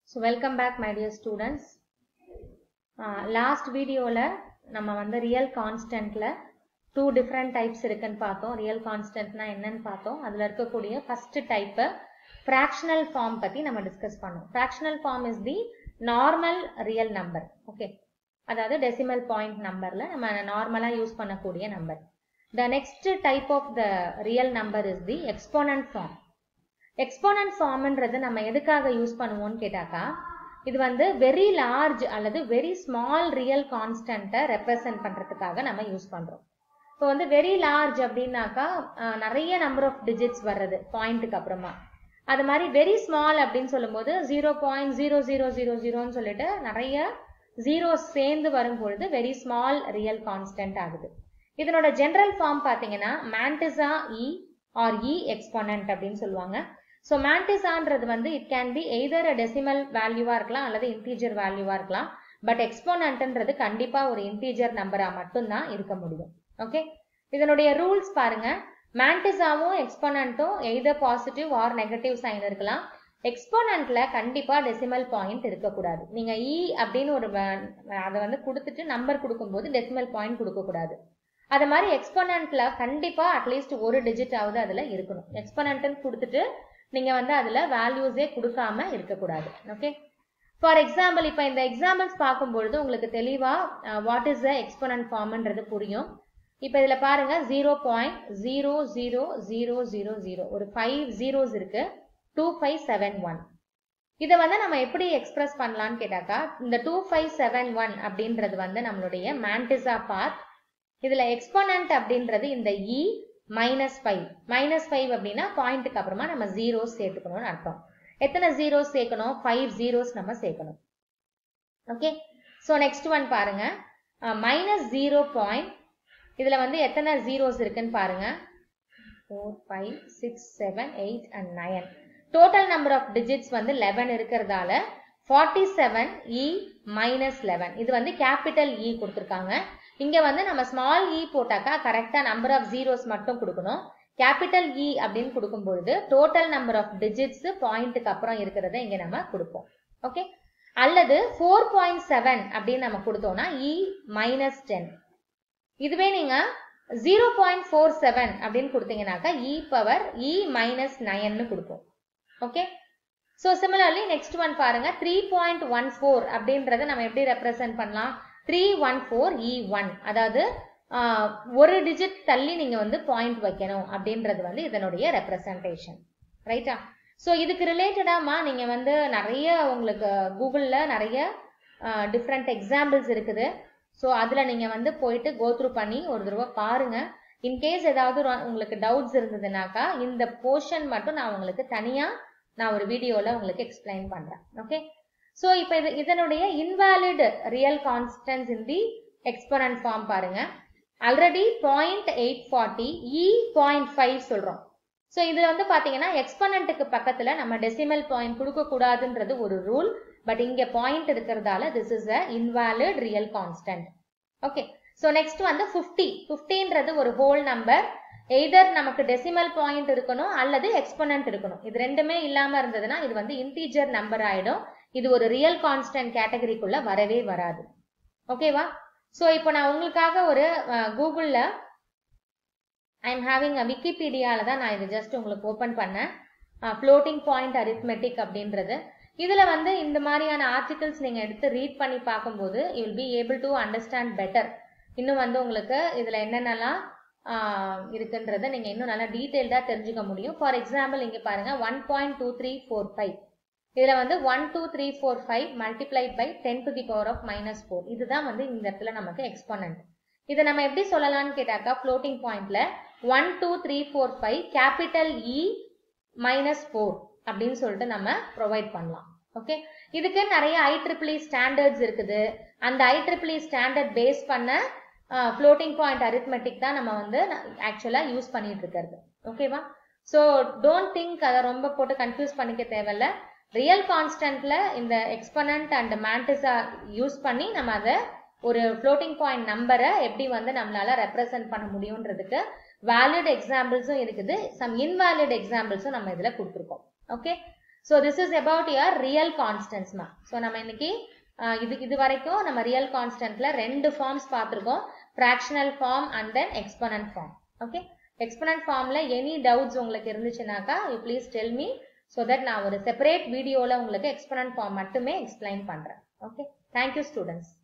so welcome back my dear students last வீடியோவில் நம்ம வந்து ரியல் கான்ஸ்டன்ட்டில் டூ டிஃப்ரெண்ட் டைப்ஸ் இருக்குன்னு பார்த்தோம் ரியல் கான்ஸ்டன்ட்னா என்னன்னு பார்த்தோம் அதில் இருக்கக்கூடிய ஃபர்ஸ்ட் டைப்பு ஃப்ராக்ஷனல் ஃபார்ம் பற்றி நம்ம டிஸ்கஸ் பண்ணோம் fractional form is the normal real number okay அதாவது டெசிமல் பாயிண்ட் நம்பரில் நம்ம நார்மலாக யூஸ் பண்ணக்கூடிய number the next type of the real number is the exponent form exponent ஃபார்ம்ன்றது நம்ம எதுக்காக யூஸ் பண்ணுவோம்னு கேட்டாக்கா இது வந்து வெரி லார்ஜ் அல்லது வெரி ஸ்மால் ரியல் கான்ஸ்டன்ட்டை ரெப்ரசன்ட் பண்ணுறதுக்காக நம்ம யூஸ் பண்ணுறோம் இப்போ வந்து வெரி லார்ஜ் அப்படின்னாக்கா நிறைய நம்பர் ஆஃப் டிஜிட்ஸ் வர்றது பாயிண்ட்டுக்கு அப்புறமா அது மாதிரி வெரி ஸ்மால் அப்படின்னு சொல்லும்போது zero point zero zero zero ஜீரோன்னு சொல்லிட்டு நிறைய ஜீரோ சேர்ந்து வரும்பொழுது வெரி ஸ்மால் ரியல் கான்ஸ்டன்ட் ஆகுது இதனோட ஜென்ரல் ஃபார்ம் பார்த்தீங்கன்னா மேண்டிசா இ ஆர் இ எக்ஸ்போனன்ட் அப்படின்னு சொல்லுவாங்க ஸோ மேண்டிசான்றது வந்து it can be either a decimal வேல்யூவா இருக்கலாம் அல்லது இன்டீஜர் வேல்யூவா இருக்கலாம் பட் எக்ஸ்போனன்ட்ன்றது கண்டிப்பா ஒரு இன்டீஜர் நம்பரா மட்டும்தான் இருக்க முடியும் ஓகே இதனுடைய ரூல்ஸ் பாருங்க மேண்டிசாவும் எக்ஸ்போனன்ட்டும் either positive or negative sign இருக்கலாம் எக்ஸ்போனன்ட்ல கண்டிப்பா டெசிமல் பாயிண்ட் இருக்கக்கூடாது நீங்க இ அப்படின்னு ஒரு அதை வந்து கொடுத்துட்டு நம்பர் கொடுக்கும்போது டெசிமல் பாயிண்ட் கொடுக்கக்கூடாது அது மாதிரி எக்ஸ்போனன்ட்ல கண்டிப்பா அட்லீஸ்ட் ஒரு டிஜிட் ஆகுது அதுல இருக்கணும் எக்ஸ்போனன்ட்னு கொடுத்துட்டு நீங்க வந்து அதுல வேல்யூஸே கொடுக்காம இருக்கக்கூடாது ஓகே ஃபார் எக்ஸாம்பிள் இப்போ இந்த எக்ஸாம்பிள்ஸ் பார்க்கும்பொழுது உங்களுக்கு தெளிவா வாட் இஸ் த எக்ஸ்போனன்ட் ஃபார்ம்ன்றது புரியும் இப்போ இதுல பாருங்க zero point zero zero zero zero zero ஒரு ஃபைவ் ஜீரோஸ் இருக்கு டூ ஃபைவ் செவன் ஒன் இதை வந்து நம்ம எப்படி எக்ஸ்பிரஸ் பண்ணலாம்னு கேட்டாக்கா இந்த டூ ஃபைவ் செவன் ஒன் அப்படின்றது வந்து நம்மளுடைய மேண்டிசா பாத் இதுல எக்ஸ்போனன்ட் அப்படின்றது இந்த E minus five minus five அப்படின்னா பாயிண்ட்டுக்கு அப்புறமா நம்ம ஜீரோஸ் சேர்த்துக்கணும்னு அர்த்தம் எத்தனை ஜீரோஸ் சேர்க்கணும் ஃபைவ் ஜீரோஸ் நம்ம சேர்க்கணும் ஓகே ஸோ நெக்ஸ்ட் ஒன் பாருங்க மைனஸ் ஜீரோ பாயிண்ட் இதுல வந்து எத்தனை ஜீரோஸ் இருக்குன்னு பாருங்க four five six seven eight and nine total number of digits வந்து லெவன் இருக்கிறதால forty seven E minus eleven இது வந்து கேபிட்டல் இ கொடுத்துருக்காங்க இங்க வந்து நம்ம ஸ்மால் இ போட்டாக்கா கரெக்டா நம்பர் ஆஃப் ஜீரோஸ் மட்டும் கொடுக்கணும் கேபிட்டல் இ அப்படின்னு கொடுக்கும்பொழுது டோட்டல் நம்பர் ஆஃப் டிஜிட்ஸ் பாயிண்ட்டுக்கு அப்புறம் இருக்கிறத இங்க நம்ம கொடுப்போம் ஓகே அல்லது ஃபோர் பாயிண்ட் செவன் அப்படின்னு நம்ம கொடுத்தோம்னா இ மைனஸ் டென் இதுவே நீங்க ஜீரோ பாயிண்ட் ஃபோர் செவன் அப்படின்னு கொடுத்தீங்கன்னாக்கா இ பவர் இ மைனஸ் நயன்னு கொடுப்போம் okay so similarly next one பாருங்க த்ரீ பாயிண்ட் ஒன் ஃபோர் அப்படின்றத நம்ம எப்படி ரெப்ரசென்ட் பண்ணலாம் three one four E one அதாவது ஒரு டிஜிட் தள்ளி நீங்க வந்து பாயிண்ட் வைக்கணும் அப்படின்றது வந்து இதனுடைய ரெப்ரசன்டேஷன் ரைட்டா ஸோ இதுக்கு ரிலேட்டடாமா நீங்க வந்து நிறைய உங்களுக்கு கூகுளில் நிறைய டிஃப்ரெண்ட் எக்ஸாம்பிள்ஸ் இருக்குது ஸோ அதில் நீங்கள் வந்து போயிட்டு கோத்ரூ பண்ணி ஒரு தடவை பாருங்க இன்கேஸ் ஏதாவது உங்களுக்கு டவுட்ஸ் இருந்ததுனாக்கா இந்த போர்ஷன் மட்டும் நான் உங்களுக்கு தனியாக நான் ஒரு வீடியோவில் உங்களுக்கு எக்ஸ்பிளைன் பண்ணுறேன் ஓகே ஸோ இப்போ இது இதனுடைய invalid real constants in the exponent form பாருங்க already point eight forty E point five சொல்கிறோம் ஸோ இதில் வந்து பார்த்தீங்கன்னா எக்ஸ்பனண்ட்டுக்கு பக்கத்தில் நம்ம டெசிமல் பாயிண்ட் கொடுக்கக்கூடாதுன்றது ஒரு ரூல் பட் இங்கே பாயிண்ட் இருக்கிறதால this is a invalid real constant okay so next வந்து ஃபிஃப்டி ஃபிஃப்டின்றது ஒரு ஹோல் நம்பர் எய்தர் நமக்கு டெசிமல் பாயிண்ட் இருக்கணும் அல்லது எக்ஸ்பனண்ட் இருக்கணும் இது ரெண்டுமே இல்லாமல் இருந்ததுன்னா இது வந்து இன்டீஜர் நம்பர் ஆயிடும் இது ஒரு ரியல் கான்ஸ்டன்ட் கேட்டகரிக்குள்ள வரவே வராது ஓகேவா ஸோ இப்போ நான் உங்களுக்காக ஒரு கூகுளில் ஐ எம் ஹேவிங் அ விக்கிபீடியாவில் தான் நான் இது ஜஸ்ட் உங்களுக்கு ஓப்பன் பண்ணேன் ஃப்ளோட்டிங் பாயிண்ட் அரித்மெட்டிக் அப்படின்றது இதில் வந்து இந்த மாதிரியான ஆர்டிகல்ஸ் நீங்கள் எடுத்து ரீட் பண்ணி பார்க்கும்போது you will be able to understand better இன்னும் வந்து உங்களுக்கு இதில் என்னென்னலாம் இருக்குன்றத நீங்கள் இன்னும் நல்லா டீட்டெயில்டாக தெரிஞ்சுக்க முடியும் ஃபார் எக்ஸாம்பிள் இங்கே பாருங்கள் one point two three four five இதில் வந்து one two three four five multiplied by ten to the power of minus four இதுதான் வந்து இந்த இடத்துல நமக்கு எக்ஸ்போனன்ட் இதை நம்ம எப்படி சொல்லலாம்னு கேட்டாக்கா ஃப்ளோட்டிங் பாயிண்ட்ல one two three four five capital E minus four அப்படின்னு சொல்லிட்டு நம்ம ப்ரொவைட் பண்ணலாம் ஓகே இதுக்கு நிறைய ஐ ட்ரிபிளி ஸ்டாண்டர்ட்ஸ் இருக்குது அந்த ஐ ட்ரிபிளி ஸ்டாண்டர்ட் பேஸ் பண்ண ஃப்ளோட்டிங் பாயிண்ட் அரித்மெட்டிக் தான் நம்ம வந்து ஆக்சுவலாக யூஸ் பண்ணிட்டு இருக்கிறது ஓகேவா ஸோ டோன்ட் திங்க் அதை ரொம்ப போட்டு கன்ஃபியூஸ் பண்ணிக்க தேவையில்ல ரியல் கான்ஸ்டன்ட்ல இந்த எக்ஸ்பனண்ட் அண்ட் மேண்டிஸா யூஸ் பண்ணி நம்ம அதை ஒரு ஃப்ளோட்டிங் பாயிண்ட் நம்பரை எப்படி வந்து நம்மளால ரெப்ரசென்ட் பண்ண முடியுன்றதுக்கு வேலிட் எக்ஸாம்பிள்ஸும் இருக்குது சம் இன்வேலிட் எக்ஸாம்பிள்ஸும் நம்ம இதில் கொடுத்துருக்கோம் okay so this is about your real கான்ஸ்டன்ட்ஸ்மா ஸோ நம்ம இன்னைக்கு இது இது வரைக்கும் நம்ம ரியல் கான்ஸ்டன்ட்ல ரெண்டு ஃபார்ம்ஸ் பார்த்துருக்கோம் fractional form and then exponent form okay exponent ஃபார்ம்ல எனி டவுட்ஸ் உங்களுக்கு இருந்துச்சுனாக்கா you please tell me so that நான் ஒரு செப்பரேட் வீடியோவில் உங்களுக்கு எக்ஸ்பனன்ட் ஃபார்ம் மட்டுமே எக்ஸ்பிளைன் பண்ணுறேன் ஓகே தேங்க்யூ ஸ்டூடெண்ட்ஸ்